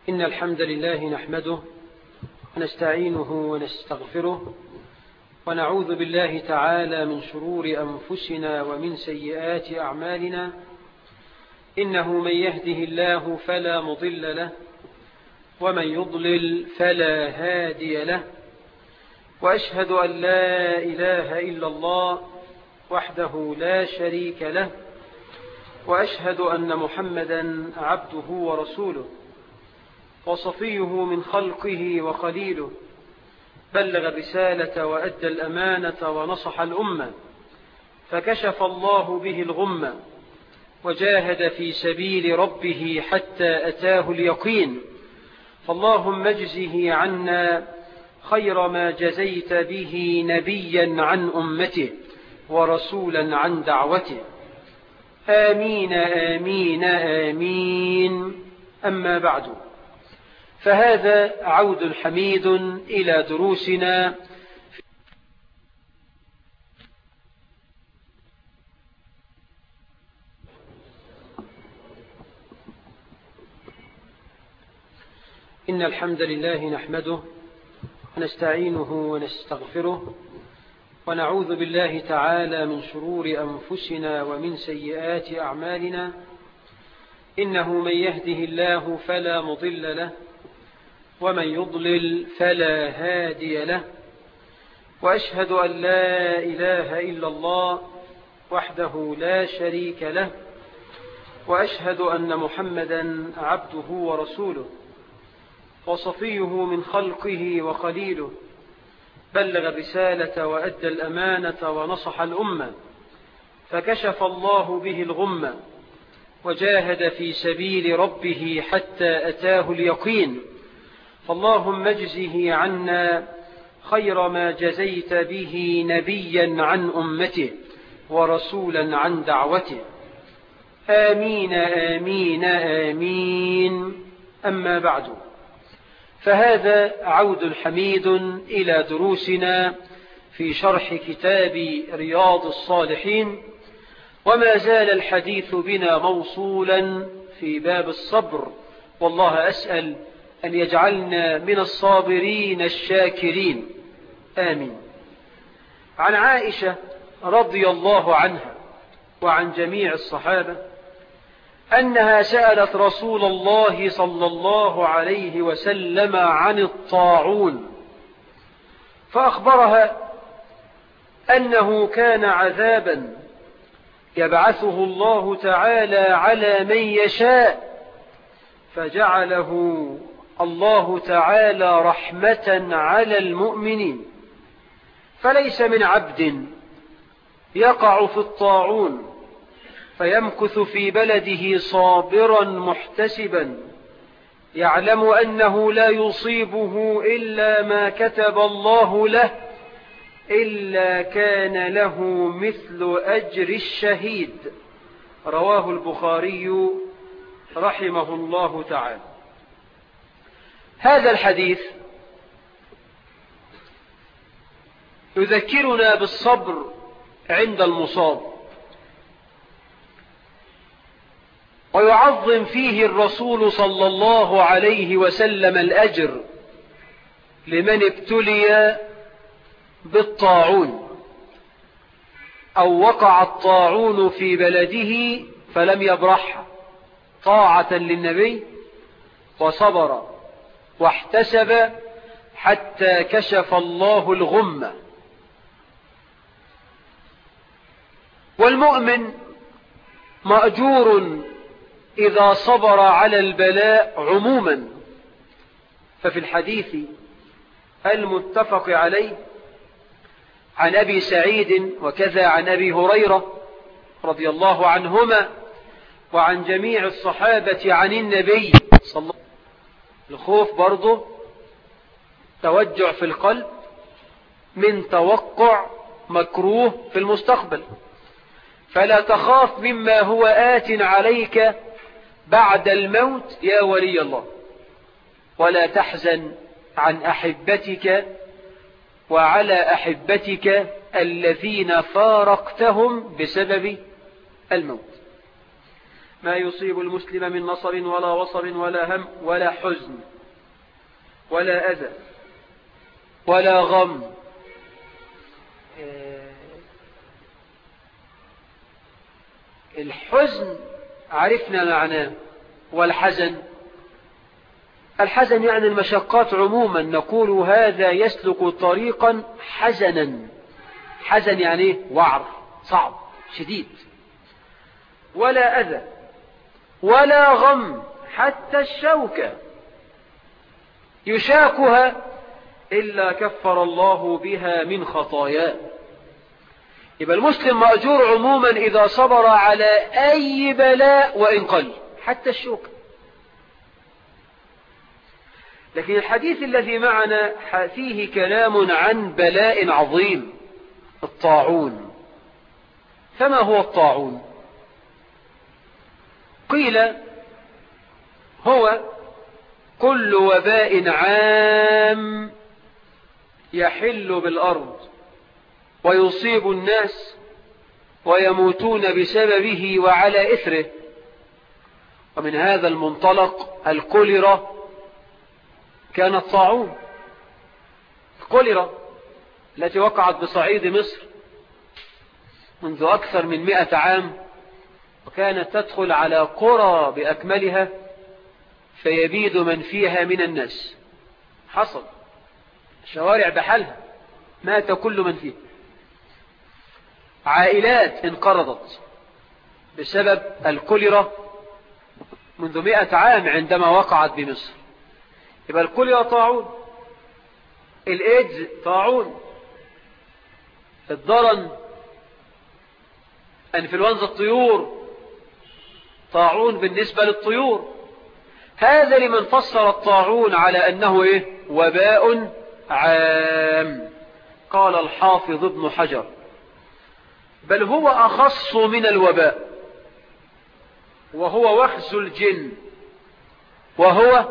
إن الحمد لله نحمده ونستعينه ونستغفره ونعوذ بالله تعالى من شرور أنفسنا ومن سيئات أعمالنا إنه من يهده الله فلا مضل له ومن يضلل فلا هادي له وأشهد أن لا إله إلا الله وحده لا شريك له وأشهد أن محمدا عبده ورسوله وصفيه من خلقه وخليله بلغ رسالة وأدى الأمانة ونصح الأمة فكشف الله به الغمة وجاهد في سبيل ربه حتى أتاه اليقين فاللهم اجزه عنا خير ما جزيت به نبيا عن أمته ورسولا عن دعوته آمين آمين آمين أما بعد فهذا عود حميد إلى دروسنا إن الحمد لله نحمده ونستعينه ونستغفره ونعوذ بالله تعالى من شرور أنفسنا ومن سيئات أعمالنا إنه من يهده الله فلا مضل له ومن يضلل فلا هادي له وأشهد أن لا إله إلا الله وحده لا شريك له وأشهد أن محمدا عبده ورسوله وصفيه من خلقه وخليله بلغ رسالة وأدى الأمانة ونصح الأمة فكشف الله به الغمة وجاهد في سبيل ربه حتى أتاه اليقين فاللهم اجزه عنا خير ما جزيت به نبيا عن أمته ورسولا عن دعوته آمين آمين آمين أما بعد فهذا عود حميد إلى دروسنا في شرح كتاب رياض الصالحين وما زال الحديث بنا موصولا في باب الصبر والله أسأل أن يجعلنا من الصابرين الشاكرين آمين عن عائشة رضي الله عنها وعن جميع الصحابة أنها سألت رسول الله صلى الله عليه وسلم عن الطاعون فأخبرها أنه كان عذابا يبعثه الله تعالى على من يشاء فجعله الله تعالى رحمة على المؤمنين فليس من عبد يقع في الطاعون فيمكث في بلده صابرا محتسبا يعلم أنه لا يصيبه إلا ما كتب الله له إلا كان له مثل أجر الشهيد رواه البخاري رحمه الله تعالى هذا الحديث يذكرنا بالصبر عند المصاب ويعظم فيه الرسول صلى الله عليه وسلم الأجر لمن ابتلي بالطاعون أو وقع الطاعون في بلده فلم يبرح طاعة للنبي وصبر واحتسب حتى كشف الله الغمة والمؤمن مأجور إذا صبر على البلاء عموما ففي الحديث المتفق عليه عن أبي سعيد وكذا عن أبي هريرة رضي الله عنهما وعن جميع الصحابة عن النبي صلى الله الخوف برضه توجع في القلب من توقع مكروه في المستقبل فلا تخاف مما هو آت عليك بعد الموت يا ولي الله ولا تحزن عن أحبتك وعلى أحبتك الذين فارقتهم بسبب الموت ما يصيب المسلم من نصب ولا وصب ولا هم ولا حزن ولا أذى ولا غم الحزن عرفنا معناه والحزن الحزن يعني المشقات عموما نقول هذا يسلك طريقا حزنا حزن يعني وعر صعب شديد ولا أذى ولا غم حتى الشوكة يشاكها إلا كفر الله بها من خطاياه يبقى المسلم مأجور عموما إذا صبر على أي بلاء وإن قل حتى الشوكة لكن الحديث الذي معنا فيه كلام عن بلاء عظيم الطاعون فما هو الطاعون قيل هو كل وباء عام يحل بالأرض ويصيب الناس ويموتون بسببه وعلى إثره ومن هذا المنطلق الكوليرا كانت طاعون الكوليرا التي وقعت بصعيد مصر منذ أكثر من مئة عام وكانت تدخل على قرى بأكملها فيبيد من فيها من الناس حصل الشوارع بحالها مات كل من فيها عائلات انقرضت بسبب الكوليرا منذ مئة عام عندما وقعت بمصر يبقى الكوليرا طاعون الايدز طاعون الضرن انفلونزا الطيور طاعون بالنسبة للطيور هذا لمن فسر الطاعون على أنه إيه؟ وباء عام قال الحافظ ابن حجر بل هو أخص من الوباء وهو وخز الجن وهو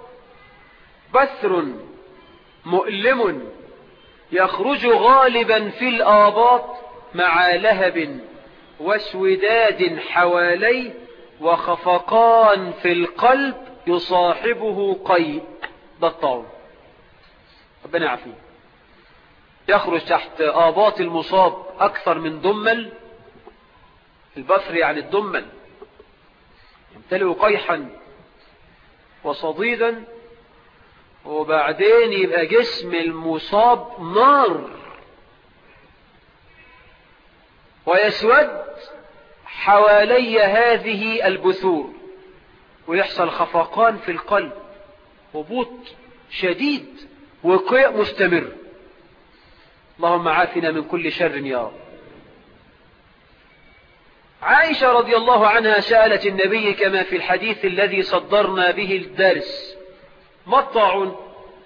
بثر مؤلم يخرج غالبا في الآباط مع لهب واسوداد حواليه وخفقان في القلب يصاحبه قيء ده الطاعون ربنا يعافيه يخرج تحت آباط المصاب أكثر من دمل البثر يعني الدمل يمتلئ قيحا وصديدا وبعدين يبقى جسم المصاب نار ويسود حوالي هذه البثور ويحصل خفقان في القلب هبوط شديد وقيء مستمر اللهم عافنا من كل شر يا رب عائشة رضي الله عنها سألت النبي كما في الحديث الذي صدرنا به الدرس ما الطاعون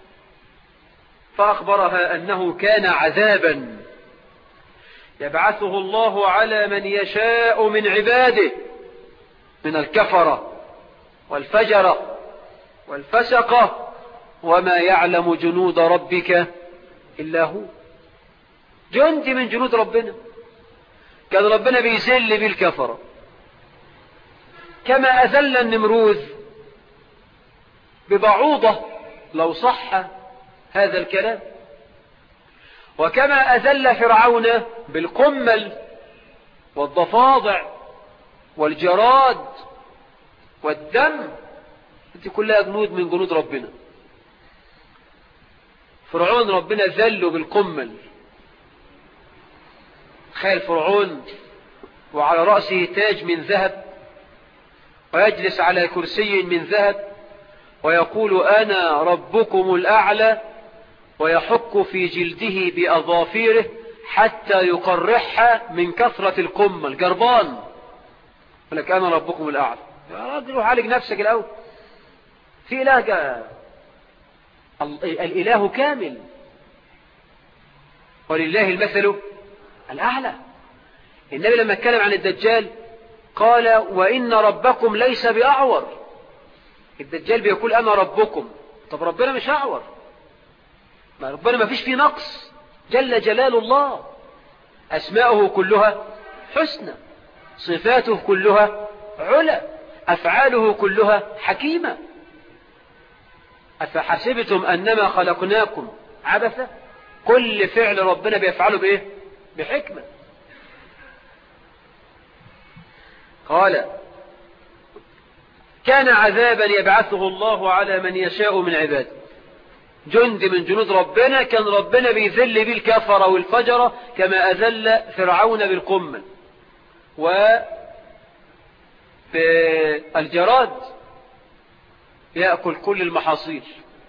فأخبرها أنه كان عذابا يبعثه الله على من يشاء من عباده من الكفرة والفجرة والفسقة وما يعلم جنود ربك إلا هو جندي من جنود ربنا كان ربنا بيذل بالكفرة كما أذل النمروذ ببعوضة لو صح هذا الكلام وكما أذل فرعون بالقمل والضفادع والجراد والدم دي كلها جنود من جنود ربنا فرعون ربنا ذله بالقمل تخيل فرعون وعلى رأسه تاج من ذهب ويجلس على كرسي من ذهب ويقول أنا ربكم الأعلى ويحك في جلده بأظافيره حتى يقرحها من كثرة القمة الجربان لك أنا ربكم الأعلى يا راجل وعالج نفسك الأول في إله جاء الإله كامل ولله المثل الأعلى النبي لما اتكلم عن الدجال قال وإن ربكم ليس بأعور الدجال بيقول أنا ربكم طب ربنا مش أعور ما ربنا ما فيش فيه نقص جل جلال الله أسماؤه كلها حسنى صفاته كلها علا أفعاله كلها حكيمة أفحسبتم أنما خلقناكم عبثا كل فعل ربنا بيفعله بإيه بحكمة قال كان عذابا يبعثه الله على من يشاء من عباده جند من جنود ربنا كان ربنا بيذل به الكفر والفجر كما أذل فرعون بالقمة والجراد يأكل كل المحاصيل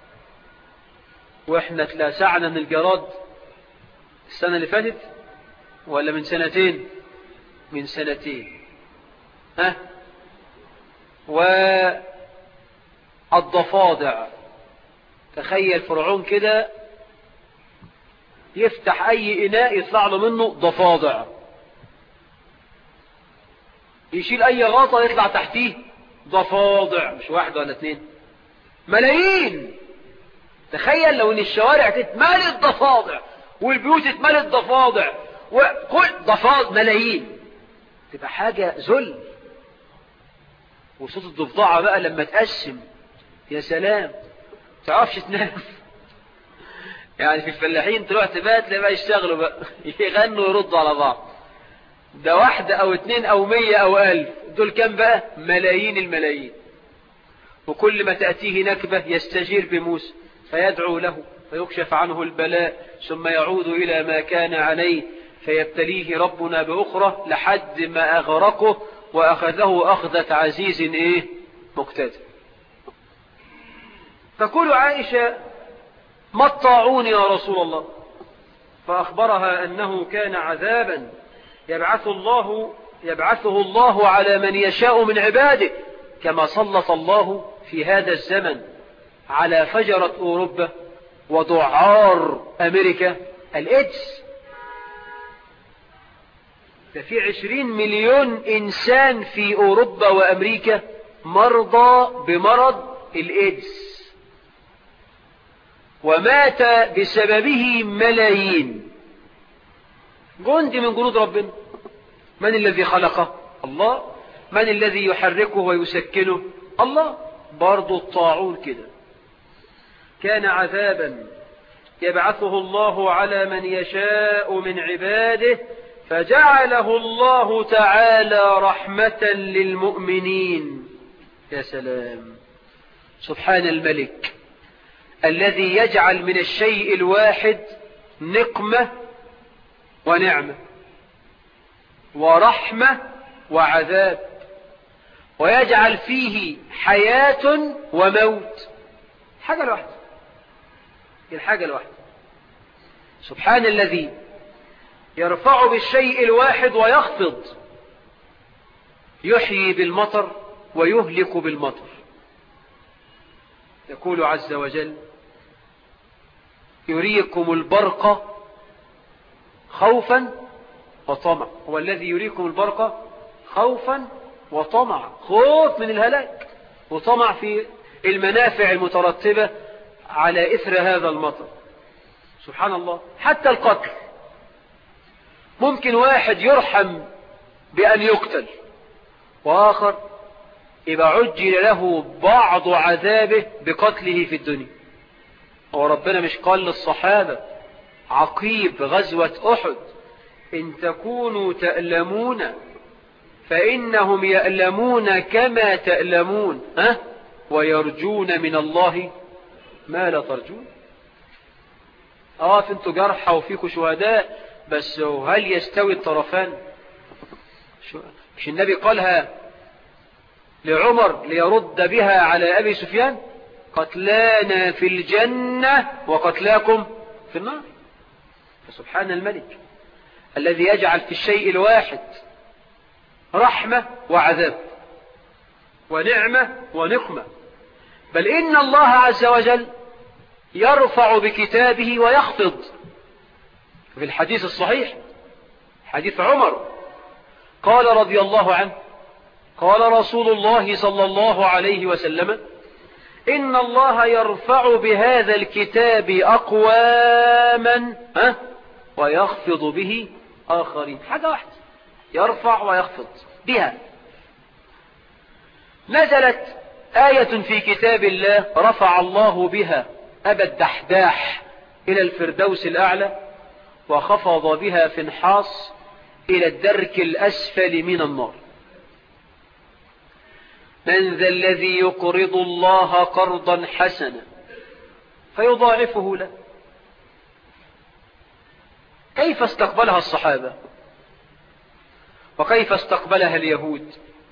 واحنا تلاسعنا من الجراد السنة اللي فاتت ولا من سنتين من سنتين ها والضفادع تخيل فرعون كده يفتح اي اناء يطلع له منه ضفادع يشيل اي غطا يطلع تحتيه ضفادع مش واحد ولا اثنين ملايين تخيل لو ان الشوارع تتملت ضفادع والبيوت اتملت ضفادع وكل ضفادع ملايين تبقى حاجة ذل وصوت الضفدعة بقى لما تقسم يا سلام تعرفش تنام يعني في الفلاحين تروح تبات تلاقي بقى يشتغلوا بقى يغنوا ويردوا على بعض ده واحدة او اتنين او مية او الف دول كام بقى ملايين الملايين وكل ما تأتيه نكبة يستجير بموسى فيدعو له فيكشف عنه البلاء ثم يعود إلى ما كان عليه فيبتليه ربنا بأخرى لحد ما أغرقه وأخذه أخذة عزيز إيه مقتدر تقول عائشة ما الطاعون يا رسول الله فأخبرها أنه كان عذابا يبعث الله يبعثه الله على من يشاء من عباده كما سلط الله في هذا الزمن على فجرة أوروبا وضعار أمريكا الإيدز ففي عشرين مليون إنسان في أوروبا وأمريكا مرضى بمرض الإيدز ومات بسببه ملايين جند من جنود ربنا من الذي خلقه الله من الذي يحركه ويسكنه الله برضو الطاعون كده كان عذابا يبعثه الله على من يشاء من عباده فجعله الله تعالى رحمة للمؤمنين يا سلام سبحان الملك الذي يجعل من الشيء الواحد نقمة ونعمة ورحمة وعذاب ويجعل فيه حياة وموت حاجة الواحدة الحاجة الواحدة سبحان الذي يرفع بالشيء الواحد ويخفض يحيي بالمطر ويهلك بالمطر يقول عز وجل يريكم البرق خوفا وطمع هو الذي يريكم البرق خوفا وطمع خوف من الهلاك وطمع في المنافع المترتبة على إثر هذا المطر سبحان الله حتى القتل ممكن واحد يرحم بأن يقتل وآخر يبقى عجل له بعض عذابه بقتله في الدنيا وربنا مش قال للصحابة عقيب غزوة أحد إن تكونوا تألمون فإنهم يألمون كما تألمون ها؟ ويرجون من الله ما لا ترجون اه انتوا جرحى وفيكوا شهداء بس هل يستوي الطرفان مش النبي قالها لعمر ليرد بها على أبي سفيان قتلانا في الجنة وقتلاكم في النار فسبحان الملك الذي يجعل في الشيء الواحد رحمة وعذاب ونعمة ونقمة بل إن الله عز وجل يرفع بكتابه ويخفض في الحديث الصحيح حديث عمر قال رضي الله عنه قال رسول الله صلى الله عليه وسلم إن الله يرفع بهذا الكتاب أقواما ها ويخفض به آخرين حاجة واحدة يرفع ويخفض بها نزلت آية في كتاب الله رفع الله بها أبا الدحداح إلى الفردوس الأعلى وخفض بها فنحاص إلى الدرك الأسفل من النار من ذا الذي يقرض الله قرضا حسنا فيضاعفه له كيف استقبلها الصحابة وكيف استقبلها اليهود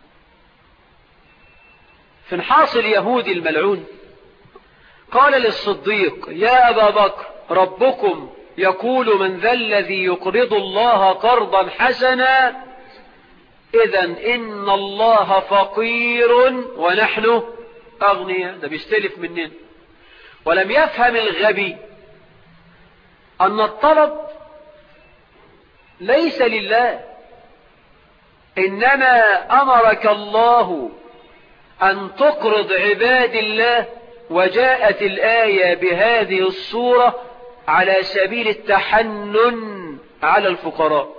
فنحاص اليهود الملعون قال للصديق يا أبا بكر ربكم يقول من ذا الذي يقرض الله قرضا حسنا إذا إن الله فقير ونحن أغنياء ده بيستلف مننا ولم يفهم الغبي أن الطلب ليس لله إنما أمرك الله أن تقرض عباد الله وجاءت الآية بهذه الصورة على سبيل التحنن على الفقراء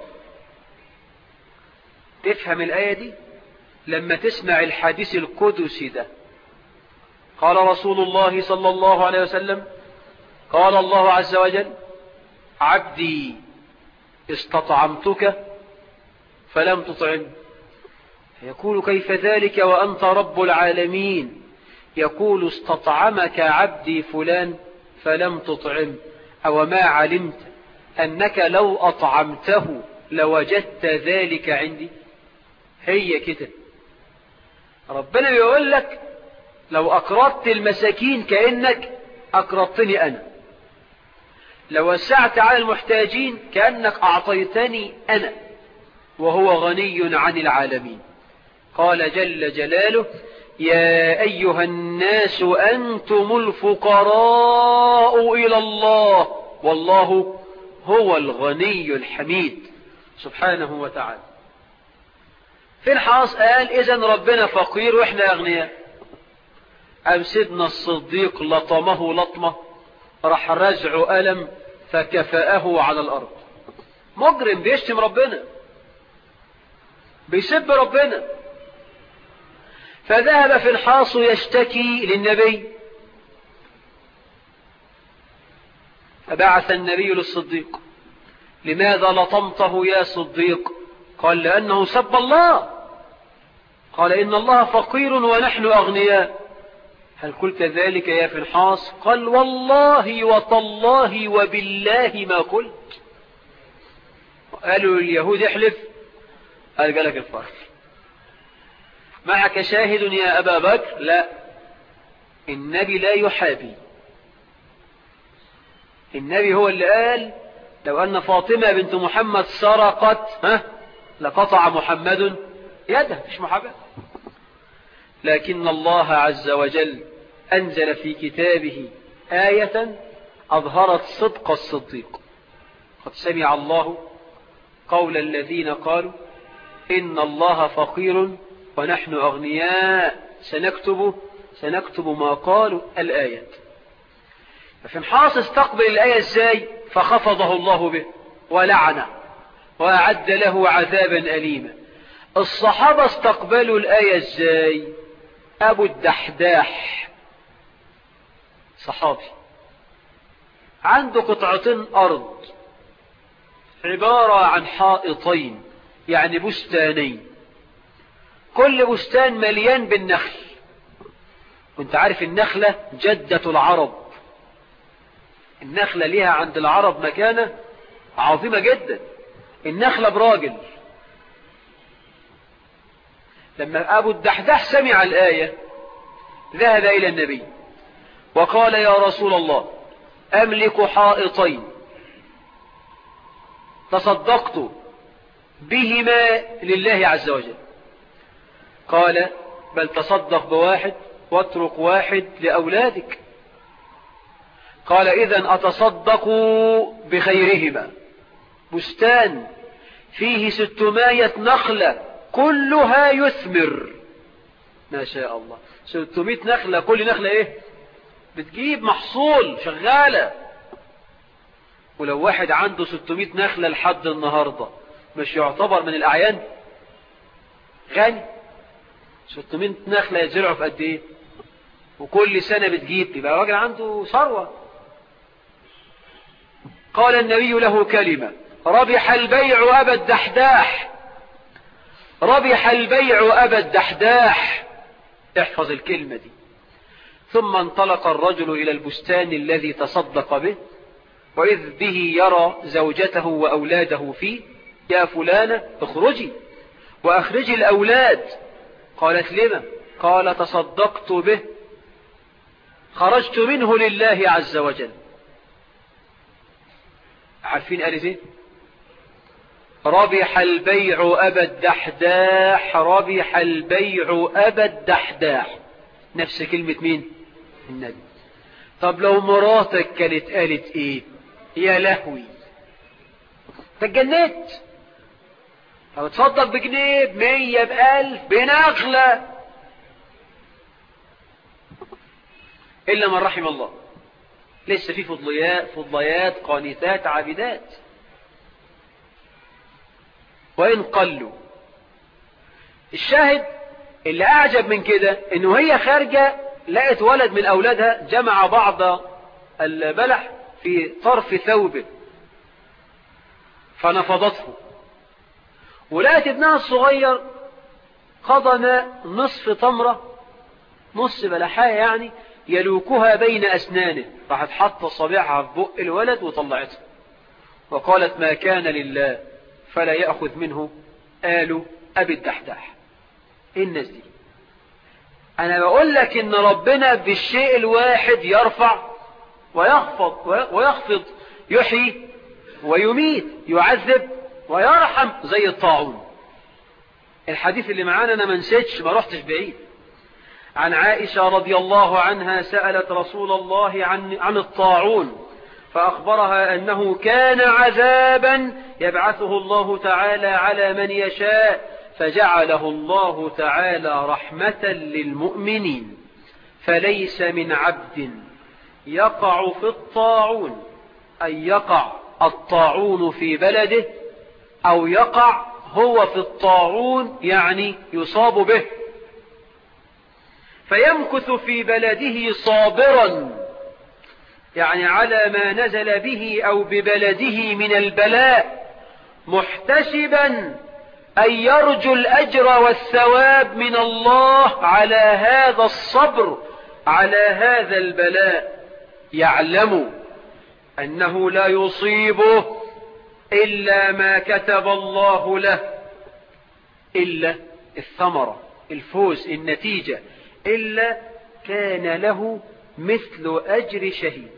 تفهم الآية دي لما تسمع الحديث القدسي ده قال رسول الله صلى الله عليه وسلم قال الله عز وجل عبدي استطعمتك فلم تطعم يقول كيف ذلك وأنت رب العالمين يقول استطعمك عبدي فلان فلم تطعم أو ما علمت أنك لو أطعمته لوجدت ذلك عندي هي كده ربنا بيقول لك لو أقرضت المساكين كأنك أقرضتني أنا لو وسعت على المحتاجين كأنك أعطيتني أنا وهو غني عن العالمين قال جل جلاله يا أيها الناس أنتم الفقراء إلى الله والله هو الغني الحميد سبحانه وتعالى في الحاص قال إذا ربنا فقير وإحنا أغنياء أم سيدنا الصديق لطمه لطمة راح رزع ألم فكفأه على الأرض مجرم بيشتم ربنا بيسب ربنا فذهب في الحاص يشتكي للنبي فبعث النبي للصديق لماذا لطمته يا صديق قال لأنه سب الله قال إن الله فقير ونحن أغنياء هل قلت ذلك يا فنحاص قال والله وتالله وبالله ما قلت قالوا اليهود احلف قال قالك الفرق معك شاهد يا أبا بكر لا النبي لا يحابي النبي هو اللي قال لو أن فاطمة بنت محمد سرقت ها لقطع محمد يده مش محاباة لكن الله عز وجل أنزل في كتابه آية أظهرت صدق الصديق قد سمع الله قول الذين قالوا إن الله فقير ونحن أغنياء سنكتب سنكتب ما قالوا الآية ففنحاص استقبل الآية ازاي فخفضه الله به ولعنه وأعد له عذابا أليما الصحابة استقبلوا الآية ازاي أبو الدحداح صحابي عنده قطعتين أرض عبارة عن حائطين يعني بستانين كل بستان مليان بالنخل وانت عارف النخلة جدة العرب النخلة ليها عند العرب مكانة عظيمة جدا النخلة براجل لما أبو الدحداح سمع الآية ذهب إلى النبي وقال يا رسول الله أملك حائطين تصدقت بهما لله عز وجل قال بل تصدق بواحد واترك واحد لأولادك قال إذا أتصدق بخيرهما بستان فيه ستمائة نخلة كلها يثمر ما شاء الله ستمائة نخلة كل نخلة ايه بتجيب محصول شغالة ولو واحد عنده 600 نخلة لحد النهاردة مش يعتبر من الأعيان غني 600 نخلة يزرعوا في قد ايه وكل سنة بتجيب يبقى الراجل عنده ثروة قال النبي له كلمة ربح البيع أبا الدحداح ربح البيع أبا الدحداح احفظ الكلمة دي ثم انطلق الرجل إلى البستان الذي تصدق به وإذ به يرى زوجته وأولاده فيه يا فلانة اخرجي وأخرجي الأولاد قالت لما قال تصدقت به خرجت منه لله عز وجل عارفين قالت ايه ربح البيع أبا الدحداح ربح البيع أبا الدحداح نفس كلمة مين النبي طب لو مراتك كانت قالت ايه يا لهوي تجنت او تصدق بجنيه بمية بألف بنخلة إلا من رحم الله لسه في فضليات فضليات قانتات عابدات وإن قلوا الشاهد اللي أعجب من كده إنه هي خارجة لقت ولد من أولادها جمع بعض البلح في طرف ثوبه فنفضته ولقت ابنها الصغير قضم نصف تمرة نص بلحاية يعني يلوكها بين أسنانه راحت حط صبيعها في بق الولد وطلعته وقالت ما كان لله فلا يأخذ منه آل أبي الدحداح إيه الناس دي أنا بقول لك إن ربنا بالشيء الواحد يرفع ويخفض ويخفض يحيي ويميت يعذب ويرحم زي الطاعون الحديث اللي معانا أنا ما نسيتش ما رحتش بعيد عن عائشة رضي الله عنها سألت رسول الله عن, عن الطاعون فأخبرها أنه كان عذابا يبعثه الله تعالى على من يشاء فجعله الله تعالى رحمة للمؤمنين فليس من عبد يقع في الطاعون أن يقع الطاعون في بلده أو يقع هو في الطاعون يعني يصاب به فيمكث في بلده صابرا يعني على ما نزل به أو ببلده من البلاء محتسبا أن يرجو الأجر والثواب من الله على هذا الصبر على هذا البلاء يعلم أنه لا يصيبه إلا ما كتب الله له إلا الثمرة الفوز النتيجة إلا كان له مثل أجر شهيد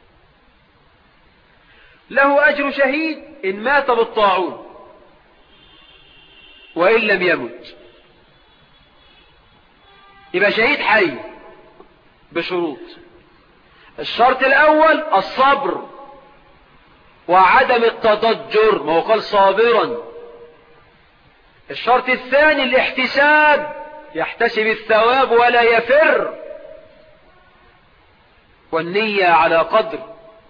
له أجر شهيد إن مات بالطاعون وإن لم يمت يبقى شهيد حي بشروط الشرط الأول الصبر وعدم التضجر ما هو قال صابرا الشرط الثاني الاحتساب يحتسب الثواب ولا يفر والنية على قدر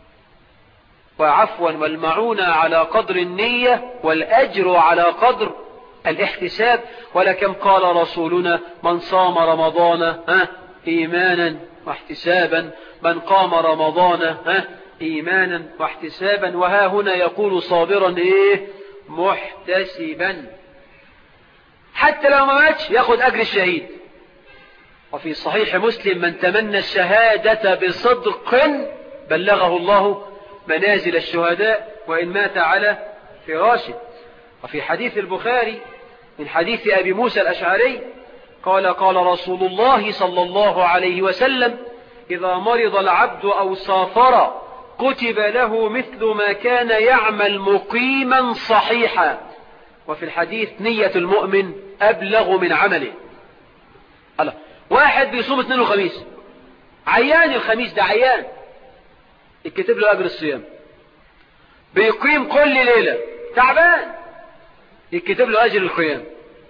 وعفوا والمعونة على قدر النية والأجر على قدر الاحتساب ولكم قال رسولنا من صام رمضان ها إيمانا واحتسابا من قام رمضان ها إيمانا واحتسابا وها هنا يقول صابرا إيه محتسبا حتى لو ما ماتش ياخد أجر الشهيد وفي صحيح مسلم من تمنى الشهادة بصدق بلغه الله منازل الشهداء وإن مات على فراشه وفي حديث البخاري من حديث أبي موسى الأشعري قال قال رسول الله صلى الله عليه وسلم إذا مرض العبد أو سافر كتب له مثل ما كان يعمل مقيما صحيحا وفي الحديث نية المؤمن أبلغ من عمله الله واحد بيصوم اثنين وخميس عيان الخميس ده عيان يكتب له أجر الصيام بيقيم كل ليلة تعبان يكتب له أجر القيام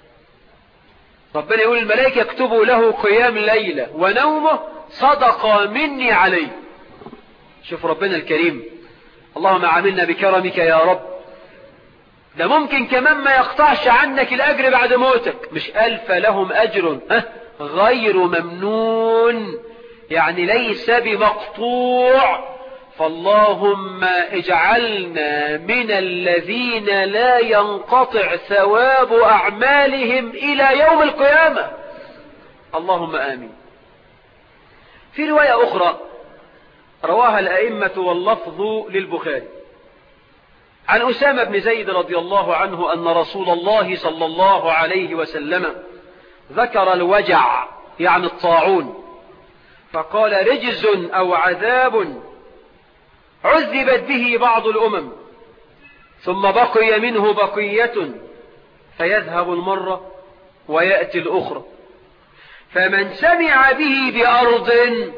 ربنا يقول الملائكة يكتبوا له قيام ليلة ونومه صدق مني عليه شوف ربنا الكريم اللهم عاملنا بكرمك يا رب ده ممكن كمان ما يقطعش عنك الأجر بعد موتك مش ألف لهم أجر ها غير ممنون يعني ليس بمقطوع فاللهم اجعلنا من الذين لا ينقطع ثواب أعمالهم إلى يوم القيامة اللهم آمين في رواية أخرى رواها الأئمة واللفظ للبخاري عن أسامة بن زيد رضي الله عنه أن رسول الله صلى الله عليه وسلم ذكر الوجع يعني الطاعون فقال رجز أو عذاب عذبت به بعض الأمم ثم بقي منه بقية فيذهب المرة ويأتي الأخرى فمن سمع به بأرض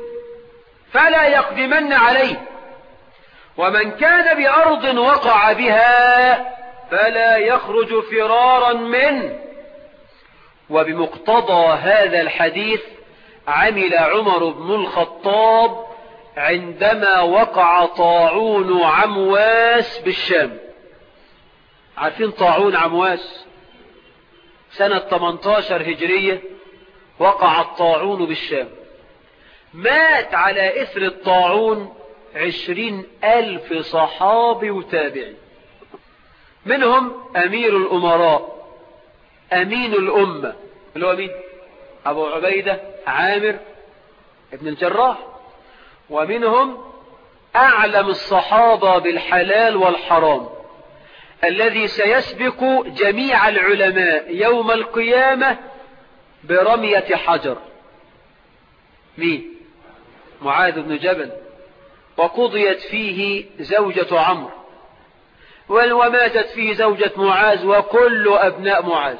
فلا يقدمن عليه ومن كان بأرض وقع بها فلا يخرج فرارا منه وبمقتضى هذا الحديث عمل عمر بن الخطاب عندما وقع طاعون عمواس بالشام عارفين طاعون عمواس سنة 18 هجرية وقع الطاعون بالشام مات على إثر الطاعون عشرين ألف صحابي وتابعي منهم أمير الأمراء أمين الأمة اللي هو مين أبو عبيدة عامر ابن الجراح ومنهم أعلم الصحابة بالحلال والحرام الذي سيسبق جميع العلماء يوم القيامة برمية حجر مين معاذ بن جبل وقضيت فيه زوجة عمرو وماتت فيه زوجة معاذ وكل أبناء معاذ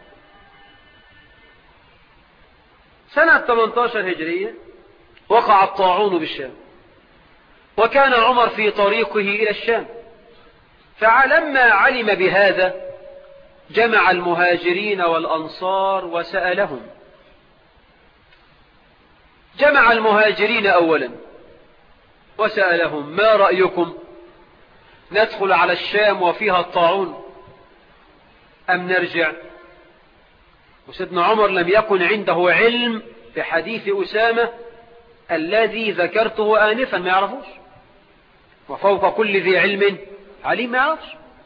سنة 18 هجرية وقع الطاعون بالشام وكان عمر في طريقه إلى الشام فلما علم بهذا جمع المهاجرين والأنصار وسألهم جمع المهاجرين أولا وسألهم ما رأيكم ندخل على الشام وفيها الطاعون أم نرجع وسيدنا عمر لم يكن عنده علم بحديث أسامة الذي ذكرته آنفا ما يعرفوش وفوق كل ذي علم عليم ما يعرفش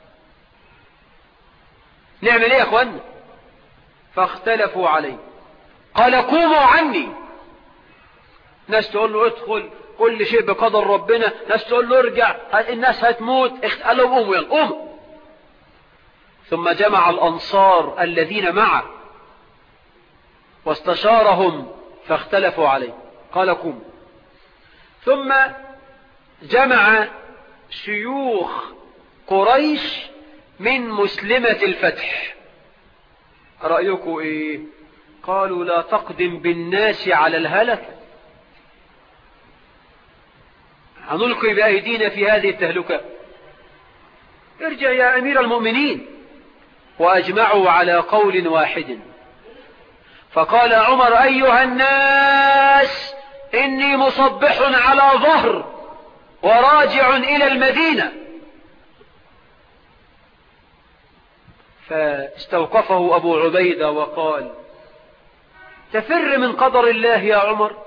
نعمل ايه يا اخوانا فاختلفوا عليه قال قوموا عني ناس تقول له ادخل كل شيء بقدر ربنا ناس تقول له ارجع الناس هتموت قال لهم قوموا يلا قوموا ثم جمع الأنصار الذين معه واستشارهم فاختلفوا عليه قال قوموا ثم جمع شيوخ قريش من مسلمة الفتح رأيكم ايه قالوا لا تقدم بالناس على الهلك هنلقي بأيدينا في هذه التهلكة ارجع يا أمير المؤمنين وأجمعوا على قول واحد فقال عمر أيها الناس إني مصبح على ظهر وراجع إلى المدينة فاستوقفه أبو عبيدة وقال تفر من قدر الله يا عمر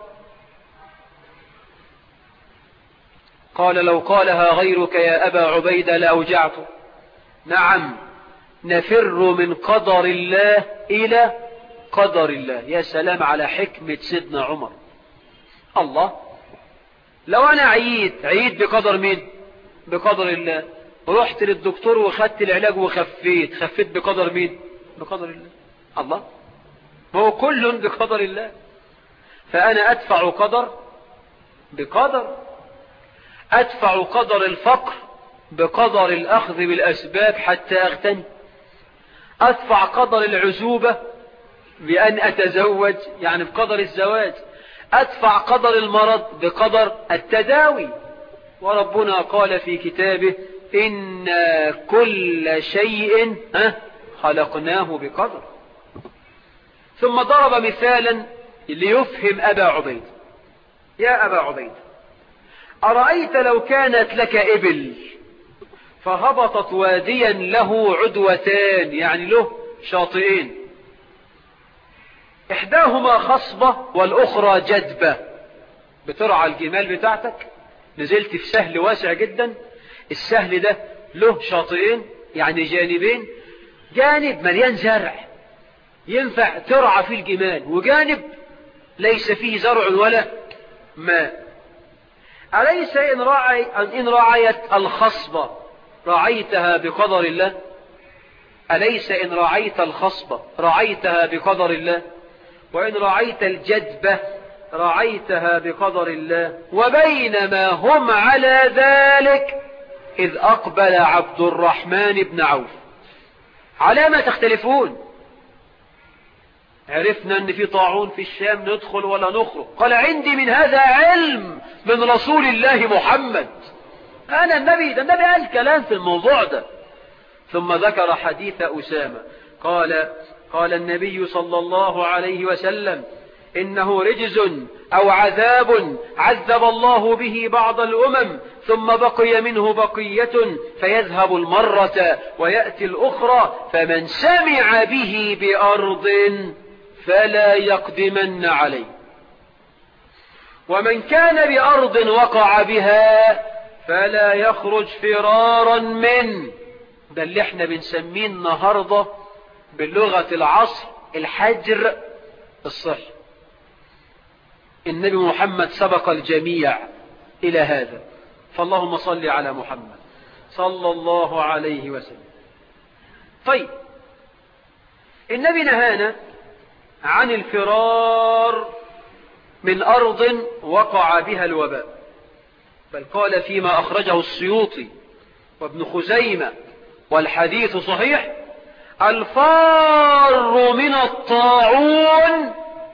قال لو قالها غيرك يا أبا عبيدة لأوجعته نعم نفر من قدر الله إلى قدر الله يا سلام على حكمة سيدنا عمر الله لو أنا عييت عييت بقدر مين بقدر الله رحت للدكتور وخدت العلاج وخفيت خفيت بقدر مين بقدر الله الله ما هو كل بقدر الله فأنا أدفع قدر بقدر أدفع قدر الفقر بقدر الأخذ بالأسباب حتى أغتني أدفع قدر العزوبة بأن أتزوج يعني بقدر الزواج أدفع قدر المرض بقدر التداوي وربنا قال في كتابه إن كل شيء خلقناه بقدر ثم ضرب مثالا ليفهم أبا عبيد يا أبا عبيد أرأيت لو كانت لك إبل فهبطت واديا له عدوتان يعني له شاطئين إحداهما خصبة والأخرى جدبة بترعى الجمال بتاعتك نزلت في سهل واسع جدا السهل ده له شاطئين يعني جانبين جانب مليان زرع ينفع ترعى فيه الجمال وجانب ليس فيه زرع ولا ماء أليس إن, رعي إن رعيت الخصبة رعيتها بقدر الله أليس إن رعيت الخصبة رعيتها بقدر الله وإن رعيت الجدبة رعيتها بقدر الله وبينما هم على ذلك إذ أقبل عبد الرحمن بن عوف على ما تختلفون عرفنا ان في طاعون في الشام ندخل ولا نخرج قال عندي من هذا علم من رسول الله محمد انا النبي ده النبي قال كلام في الموضوع ده ثم ذكر حديث اسامه قال قال النبي صلى الله عليه وسلم إنه رجز أو عذاب عذب الله به بعض الأمم ثم بقي منه بقية فيذهب المرة ويأتي الأخرى فمن سمع به بأرض فلا يقدمن عليه ومن كان بأرض وقع بها فلا يخرج فرارا من ده اللي احنا بنسميه النهاردة باللغة العصر الحجر الصحي النبي محمد سبق الجميع إلى هذا فاللهم صل على محمد صلى الله عليه وسلم طيب النبي نهانا عن الفرار من أرض وقع بها الوباء بل قال فيما أخرجه السيوطي وابن خزيمة والحديث صحيح الفار من الطاعون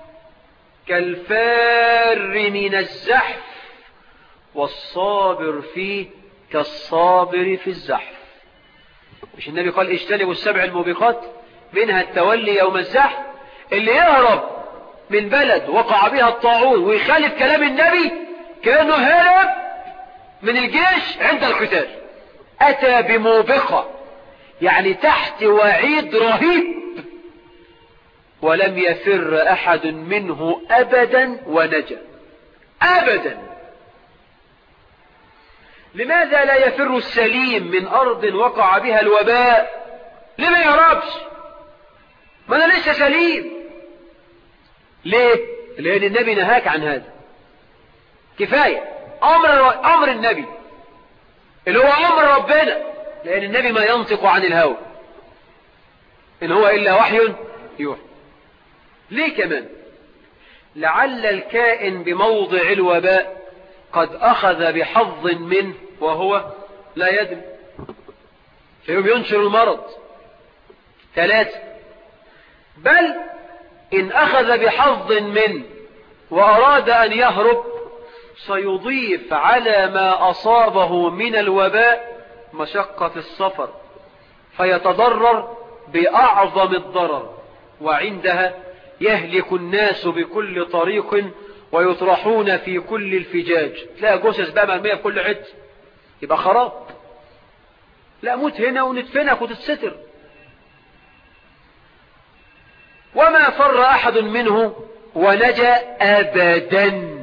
كالفار من الزحف والصابر فيه كالصابر في الزحف مش النبي قال اجتنبوا السبع الموبقات منها التولي يوم الزحف اللي يهرب من بلد وقع بها الطاعون ويخالف كلام النبي كأنه هرب من الجيش عند القتال أتى بموبقة يعني تحت وعيد رهيب ولم يفر أحد منه أبدا ونجا أبدا لماذا لا يفر السليم من أرض وقع بها الوباء لما يهربش ما أنا لسه سليم ليه لأن النبي نهاك عن هذا كفاية أمر, أمر النبي اللي هو أمر ربنا لأن النبي ما ينطق عن الهوى إن هو إلا وحي يوحي ليه كمان لعل الكائن بموضع الوباء قد أخذ بحظ منه وهو لا يدري فيوم ينشر المرض ثلاثة بل إن أخذ بحظ منه وأراد أن يهرب سيضيف على ما أصابه من الوباء مشقة السفر فيتضرر بأعظم الضرر وعندها يهلك الناس بكل طريق ويطرحون في كل الفجاج تلاقي جثث بقى مرمية في كل حته يبقى خراب لا موت هنا وندفنك وتتستر وما فر أحد منه ونجا أبدا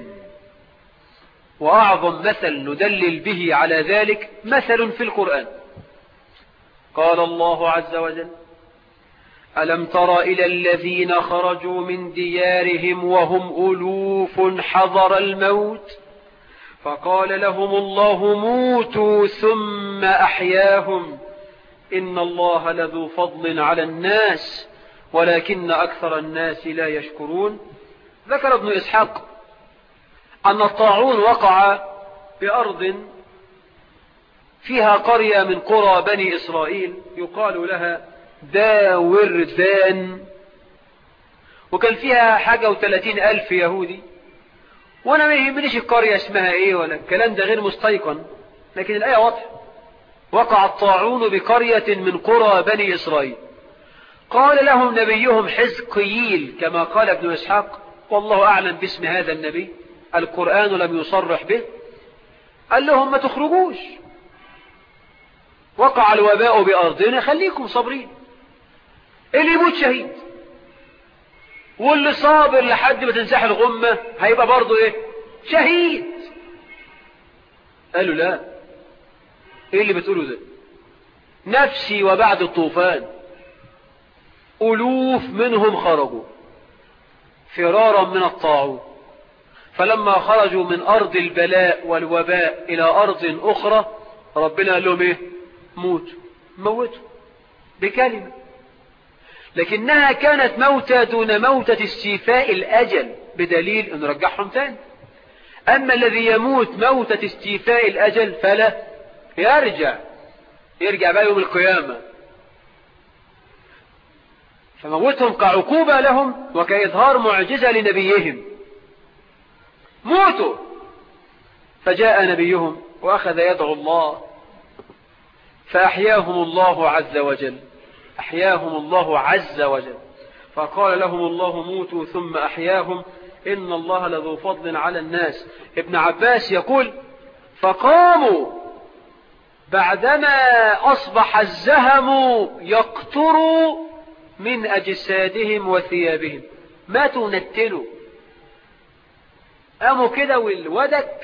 وأعظم مثل ندلل به على ذلك مثل في القرآن قال الله عز وجل ألم تر إلى الذين خرجوا من ديارهم وهم ألوف حضر الموت فقال لهم الله موتوا ثم أحياهم إن الله لذو فضل على الناس ولكن أكثر الناس لا يشكرون ذكر ابن إسحاق أن الطاعون وقع بأرض فيها قرية من قرى بني إسرائيل يقال لها داوردان وكان فيها حاجة وثلاثين ألف يهودي وانا ما يهمنيش القرية اسمها ايه ولا الكلام ده غير مستيقن لكن الآية واضحة وقع الطاعون بقرية من قرى بني إسرائيل قال لهم نبيهم حزقييل كما قال ابن إسحاق والله أعلم باسم هذا النبي القرآن لم يصرح به قال لهم ما تخرجوش وقع الوباء بأرضنا خليكم صابرين اللي يموت شهيد واللي صابر لحد ما تنزح الغمة هيبقى برضه ايه شهيد قالوا لا ايه اللي بتقوله ده نفسي وبعد الطوفان ألوف منهم خرجوا فرارا من الطاعون فلما خرجوا من أرض البلاء والوباء إلى أرض أخرى ربنا قال لهم إيه موتوا موتوا بكلمة لكنها كانت موتة دون موتة استيفاء الأجل بدليل أن رجعهم تاني أما الذي يموت موتة استيفاء الأجل فلا يرجع يرجع بقى يوم القيامة فموتهم كعقوبة لهم وكإظهار معجزة لنبيهم موتوا فجاء نبيهم وأخذ يدعو الله فأحياهم الله عز وجل أحياهم الله عز وجل فقال لهم الله موتوا ثم أحياهم إن الله لذو فضل على الناس ابن عباس يقول فقاموا بعدما أصبح الزهم يقطر من أجسادهم وثيابهم ماتوا نتلوا قاموا كده والودك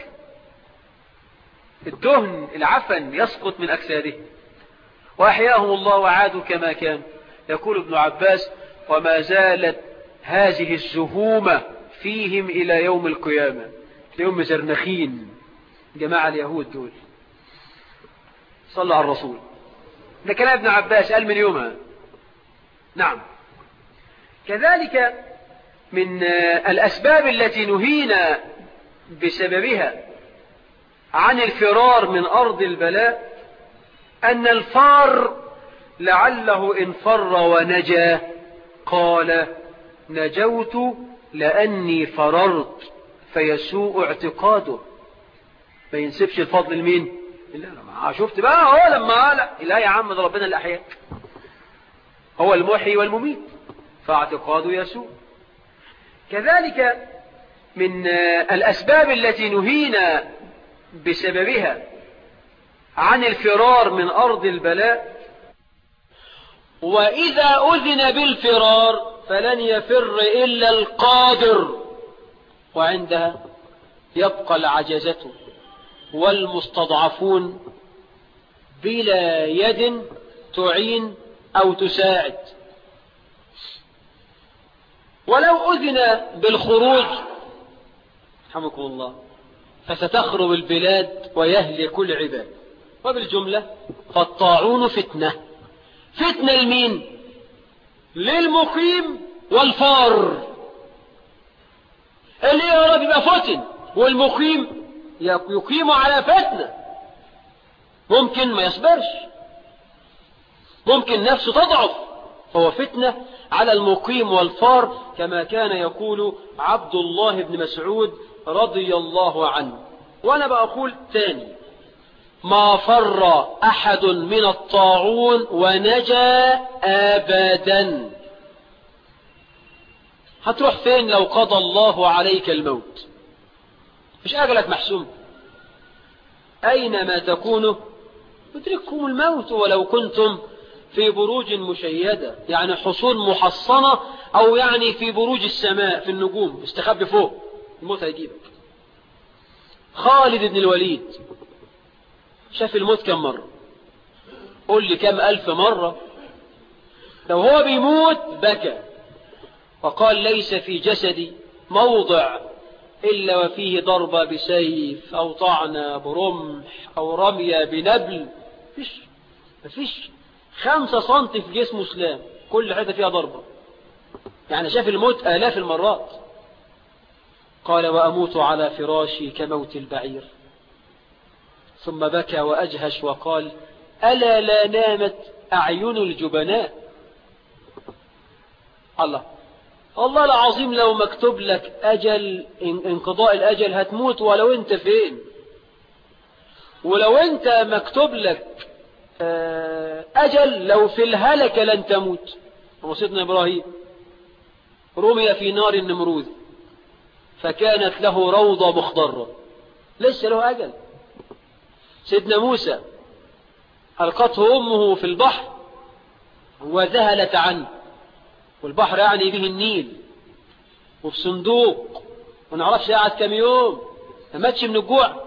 الدهن العفن يسقط من أجسادهم وأحياهم الله وعادوا كما كان يقول ابن عباس وما زالت هذه الزهومة فيهم إلى يوم القيامة يوم زرنخين جماعة اليهود دول صلى على الرسول ده كلام ابن عباس قال من يومها نعم كذلك من الأسباب التي نهينا بسببها عن الفرار من أرض البلاء أن الفار لعله إن فر ونجا قال نجوت لأني فررت فيسوء اعتقاده ما ينسبش الفضل لمين لا لا شفت بقى هو لما لا لا يا عم ده ربنا اللي أحياك هو المحيي والمميت فاعتقاده يسوء كذلك من الأسباب التي نهينا بسببها عن الفرار من أرض البلاء وإذا أذن بالفرار فلن يفر إلا القادر وعندها يبقى العجزة والمستضعفون بلا يد تعين أو تساعد ولو أذن بالخروج حمكم الله فستخرب البلاد ويهلك العباد وبالجملة فالطاعون فتنة فتنة لمين للمقيم والفار اللي يرى بيبقى فتن والمقيم يقيم على فتنة ممكن ما يصبرش ممكن نفسه تضعف هو فتنة على المقيم والفار كما كان يقول عبد الله بن مسعود رضي الله عنه وأنا بقول تاني ما فر أحد من الطاعون ونجا أبدا هتروح فين لو قضى الله عليك الموت مش أجلك محسوم أينما تكونوا يدرككم الموت ولو كنتم في بروج مشيدة يعني حصون محصنة أو يعني في بروج السماء في النجوم استخبي فوق الموت هيجيبك خالد بن الوليد شاف الموت كم مرة قل لي كم ألف مرة لو هو بيموت بكى وقال ليس في جسدي موضع إلا وفيه ضربة بسيف أو طعنة برمح أو رمية بنبل فيش مفيش خمسة سنتي في جسمه سلام كل حتة فيها ضربة يعني شاف الموت آلاف المرات قال وأموت على فراشي كموت البعير ثم بكى وأجهش وقال ألا لا نامت أعين الجبناء الله الله العظيم لو مكتوب لك أجل انقضاء الأجل هتموت ولو انت فين ولو انت مكتوب لك أجل لو في الهلك لن تموت وسيدنا إبراهيم رمي في نار النمروذ فكانت له روضة مخضرة لسه له أجل سيدنا موسى ألقته أمه في البحر وذهلت عنه والبحر يعني به النيل وفي صندوق ما نعرفش قعد كم يوم ما ماتش من الجوع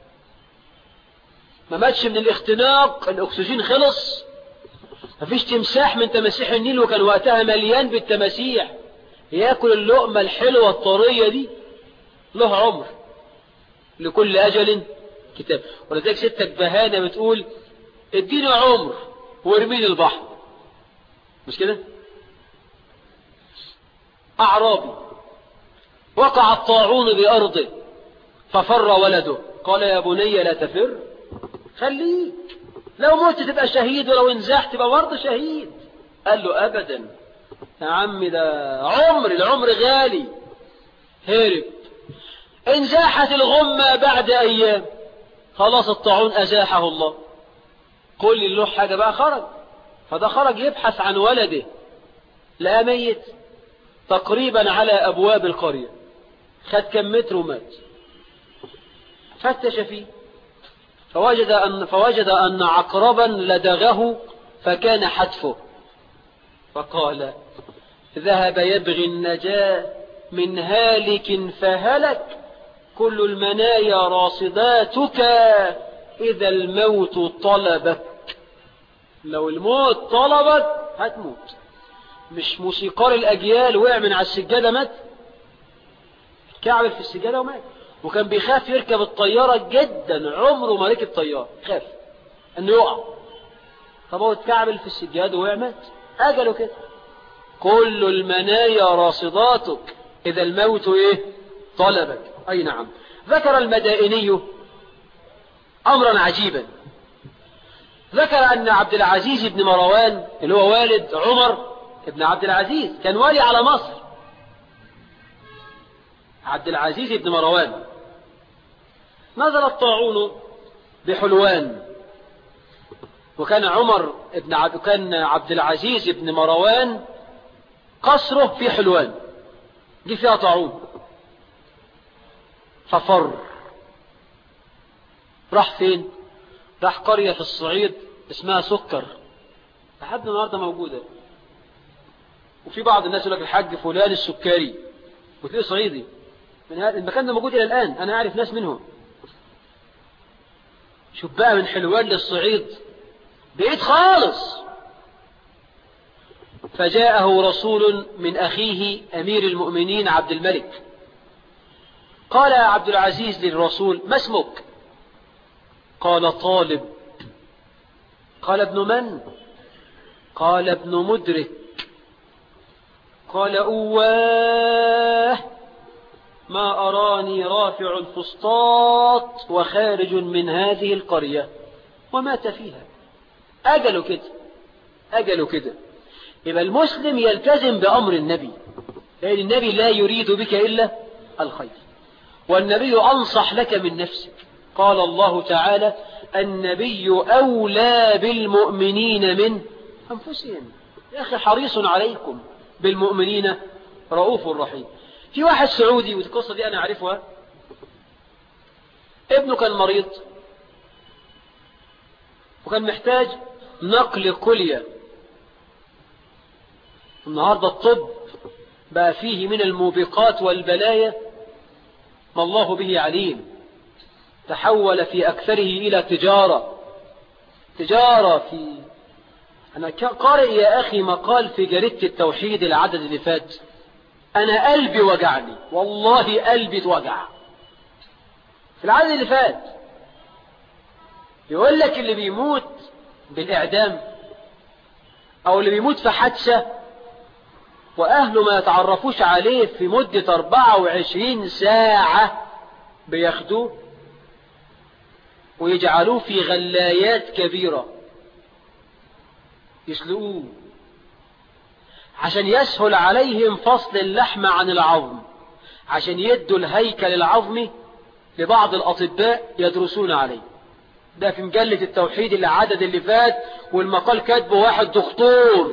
ما ماتش من الاختناق الأكسجين خلص ما فيش تمساح من تماسيح النيل وكان وقتها مليان بالتماسيح ياكل اللقمة الحلوة الطرية دي له عمر لكل أجل كتاب ولذلك ستك بهانة بتقول اديني عمر وارميني البحر مش كده أعرابي وقع الطاعون بأرضه ففر ولده قال يا بني لا تفر خليك لو مت تبقى شهيد ولو انزحت تبقى برضه شهيد قال له أبدا يا عم ده عمر العمر غالي هرب انزاحت الغمة بعد أيام خلاص الطاعون أزاحه الله قل لي له حاجة بقى خرج فده خرج يبحث عن ولده لا ميت تقريبا على أبواب القرية خد كم متر ومات فتش فيه فوجد أن, فوجد أن عقربا لدغه فكان حتفه فقال ذهب يبغي النجاة من هالك فهلك كل المنايا راصداتك إذا الموت طلبك لو الموت طلبك هتموت مش موسيقار الأجيال وقع من على السجادة مات كعبل في السجادة ومات وكان بيخاف يركب الطيارة جدا عمره ما ركب طيارة خاف انه يقع طب هو اتكعبل في السجادة وقع مات أجله كده كل المنايا راصداتك إذا الموت إيه طلبك أي نعم ذكر المدائني أمرا عجيبا ذكر أن عبد العزيز بن مروان اللي هو والد عمر بن عبد العزيز كان والي على مصر عبد العزيز بن مروان نزل الطاعون بحلوان وكان عمر بن عبد كان عبد العزيز بن مروان قصره في حلوان جه فيها طاعون ففر راح فين راح قرية في الصعيد اسمها سكر لحد النهاردة موجودة وفي بعض الناس يقول لك الحاج فلان السكري وتلاقيه صعيدي من هذا المكان ده موجود إلى الآن أنا أعرف ناس منهم شوف بقى من حلوان للصعيد بعيد خالص فجاءه رسول من أخيه أمير المؤمنين عبد الملك قال يا عبد العزيز للرسول ما اسمك قال طالب قال ابن من قال ابن مدرك قال أواه ما أراني رافع الفسطاط وخارج من هذه القرية ومات فيها أجل كده أجل كده يبقى المسلم يلتزم بأمر النبي لأن النبي لا يريد بك إلا الخير والنبي أنصح لك من نفسك قال الله تعالى النبي أولى بالمؤمنين من أنفسهم يا أخي حريص عليكم بالمؤمنين رؤوف رحيم في واحد سعودي والقصة دي أنا أعرفها ابنه كان مريض وكان محتاج نقل كلية النهاردة الطب بقى فيه من الموبقات والبلايا ما الله به عليم تحول في أكثره إلى تجارة تجارة في أنا قارئ يا أخي مقال في جريدة التوحيد العدد اللي فات أنا قلبي وجعني والله قلبي توجع في العدد اللي فات يقول لك اللي بيموت بالإعدام أو اللي بيموت في حادثة وأهله ما يتعرفوش عليه في مدة 24 ساعة بياخدوه ويجعلوه في غلايات كبيرة يسلقوه عشان يسهل عليهم فصل اللحم عن العظم عشان يدوا الهيكل العظمي لبعض الأطباء يدرسون عليه ده في مجلة التوحيد اللي عدد اللي فات والمقال كاتبه واحد دكتور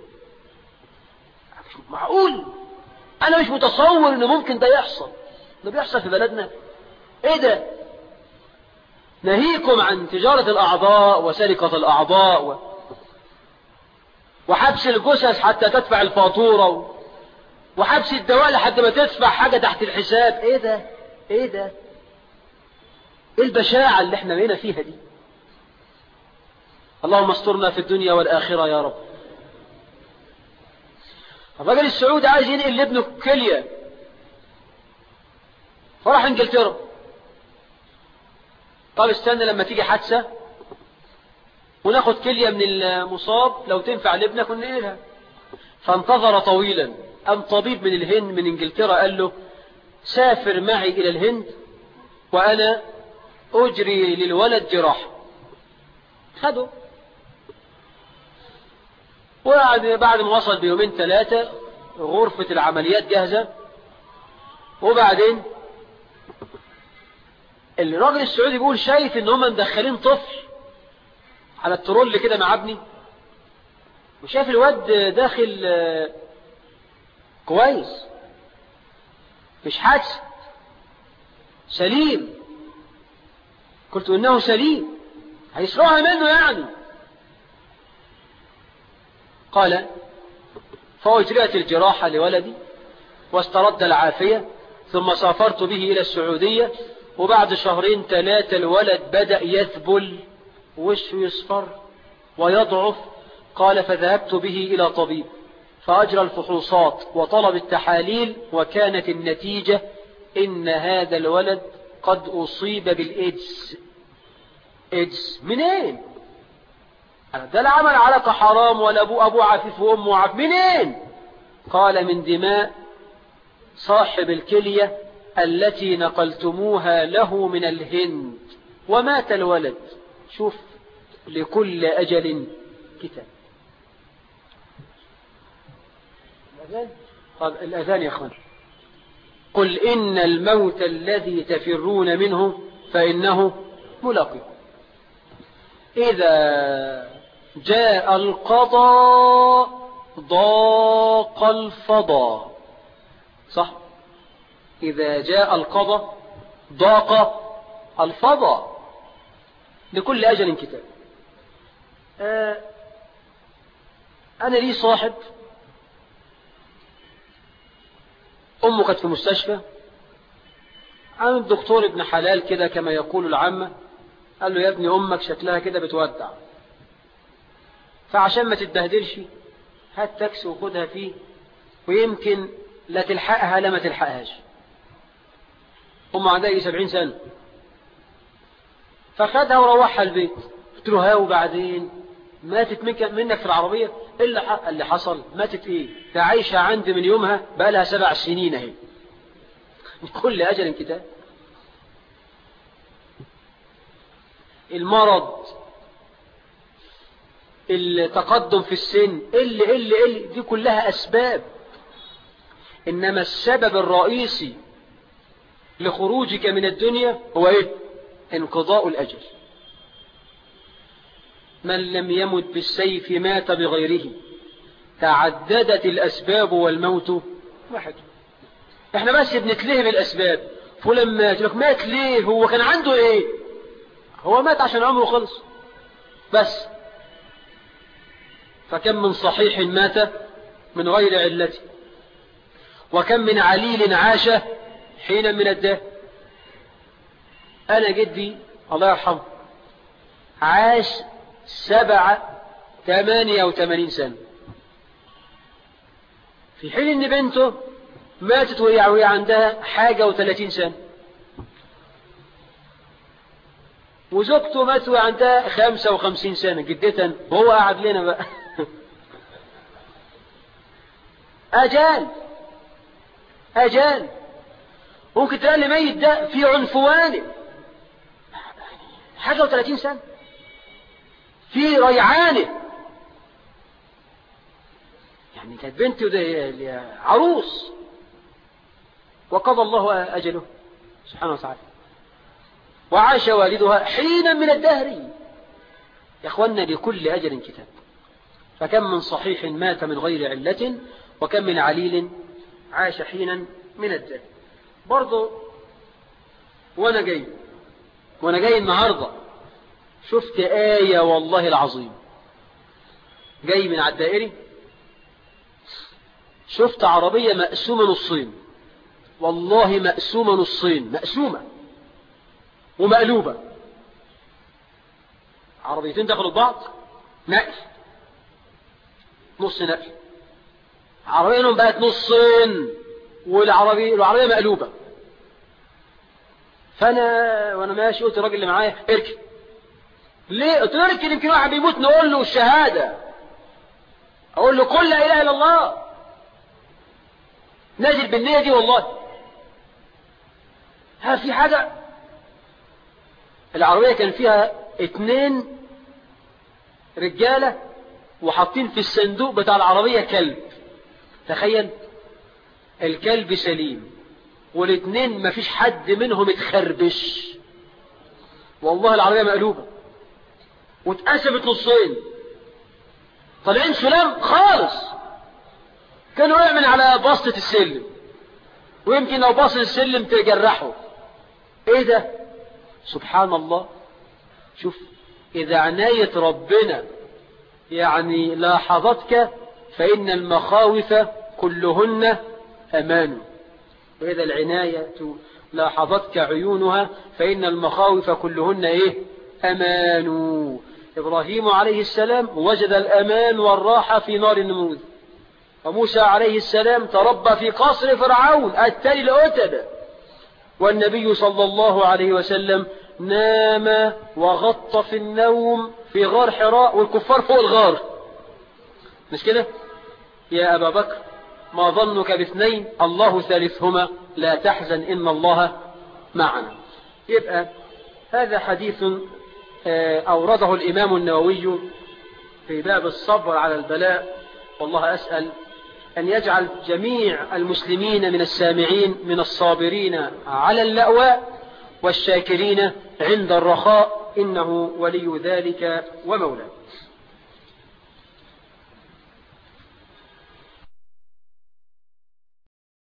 معقول انا مش متصور ان ممكن ده يحصل ده بيحصل في بلدنا ايه ده نهيكم عن تجارة الأعضاء وسرقة الأعضاء و... وحبس الجثث حتى تدفع الفاتورة و... وحبس الدواء لحد ما تدفع حاجة تحت الحساب ايه ده ايه ده ايه البشاعة اللي احنا بقينا فيها دي اللهم استرنا في الدنيا والآخرة يا رب الراجل السعودي عايز ينقل لابنه كلية فراح انجلترا طب استنى لما تيجي حادثة وناخد كلية من المصاب لو تنفع لابنك وننقلها فانتظر طويلا أم طبيب من الهند من انجلترا قال له سافر معي إلى الهند وأنا أجري للولد جراحة خده وبعد بعد ما وصل بيومين ثلاثة غرفة العمليات جاهزة وبعدين الراجل السعودي بيقول شايف ان هم مدخلين طفل على الترول كده مع ابني وشايف الواد داخل كويس مش حادث سليم قلت انه سليم هيسرقها منه يعني قال فأجريت الجراحة لولدي واسترد العافية ثم سافرت به إلى السعودية وبعد شهرين ثلاثة الولد بدأ يذبل وشه يصفر ويضعف قال فذهبت به إلى طبيب فأجرى الفحوصات وطلب التحاليل وكانت النتيجة إن هذا الولد قد أصيب بالإيدز إيدز منين ده لا عمل عليك حرام ولا أبوه أبوه عفيف وأمه عفيف منين قال من دماء صاحب الكلية التي نقلتموها له من الهند ومات الولد شوف لكل أجل كتاب الأذان طب الأذان يا أخوان قل إن الموت الذي تفرون منه فإنه ملاقيكم إذا جاء القضاء ضاق الفضاء صح إذا جاء القضاء ضاق الفضاء لكل أجل كتاب آه أنا لي صاحب أمه كانت في مستشفى عن الدكتور ابن حلال كده كما يقول العامة قال له يا ابني أمك شكلها كده بتودع فعشان ما تتبهدلش هات تاكسي وخدها فيه ويمكن لا تلحقها لا ما تلحقهاش أم عندها سبعين سنة فخدها وروحها البيت قلت له ها وبعدين ماتت منك في العربية إلا اللي حصل ماتت إيه ده عايشة عندي من يومها بقى لها سبع سنين اهي كل أجل كتاب المرض التقدم في السن اللي اللي اللي دي كلها أسباب إنما السبب الرئيسي لخروجك من الدنيا هو إيه انقضاء الأجل من لم يمت بالسيف مات بغيره تعددت الأسباب والموت واحد احنا بس بنتلهي بالأسباب فلان مات لك مات ليه هو كان عنده ايه هو مات عشان عمره خلص بس فكم من صحيح مات من غير علته وكم من عليل عاش حين من الدهر أنا جدي الله يرحمه عاش سبعة ثمانية وثمانين سنة في حين ان بنته ماتت وهي عندها حاجة وثلاثين سنة وزوجته ماتت وهي عندها خمسة وخمسين سنة جدتا وهو قاعد لنا بقى أجال أجال ممكن تلاقي اللي ميت ده في عنفوانه حاجة وثلاثين سنة في ريعانه يعني كانت بنت عروس وقضى الله أجله سبحانه وتعالى وعاش والدها حينا من الدهر يا أخوانا لكل أجل كتاب فكم من صحيح مات من غير علة وكم من عليل عاش حينا من الدهر برضو وانا جاي وانا جاي النهاردة شفت آية والله العظيم جاي من على الدائري شفت عربية مقسومة نصين والله مقسومة نصين مقسومة ومقلوبة عربيتين دخلوا بعض نقل نص نقل عربية منهم بقت نصين والعربية العربية مقلوبة فانا وانا ماشي قلت الراجل اللي معايا اركب ليه قلت له اركب يمكن واحد بيموت نقول له الشهادة اقول له قل لا اله الا الله نازل بالنية دي والله ها في حاجة العربية كان فيها اتنين رجالة وحاطين في الصندوق بتاع العربية كلب تخيل الكلب سليم والاتنين مفيش حد منهم اتخربش والله العربية مقلوبة واتقسمت نصين طالعين سلام خالص كانوا وقع من على بسطة السلم ويمكن لو باص السلم تجرحه ايه ده سبحان الله شوف اذا عناية ربنا يعني لاحظتك فإن المخاوف كلهن أمان وإذا العناية لاحظتك عيونها فإن المخاوف كلهن إيه أمان إبراهيم عليه السلام وجد الأمان والراحة في نار النموذج وموسى عليه السلام تربى في قصر فرعون التالي الأتبة والنبي صلى الله عليه وسلم نام وغط في النوم في غار حراء والكفار فوق الغار مش كده يا أبا بكر ما ظنك باثنين الله ثالثهما لا تحزن إن الله معنا يبقى هذا حديث أورده الإمام النووي في باب الصبر على البلاء والله أسأل أن يجعل جميع المسلمين من السامعين من الصابرين على اللأواء والشاكرين عند الرخاء إنه ولي ذلك ومولاه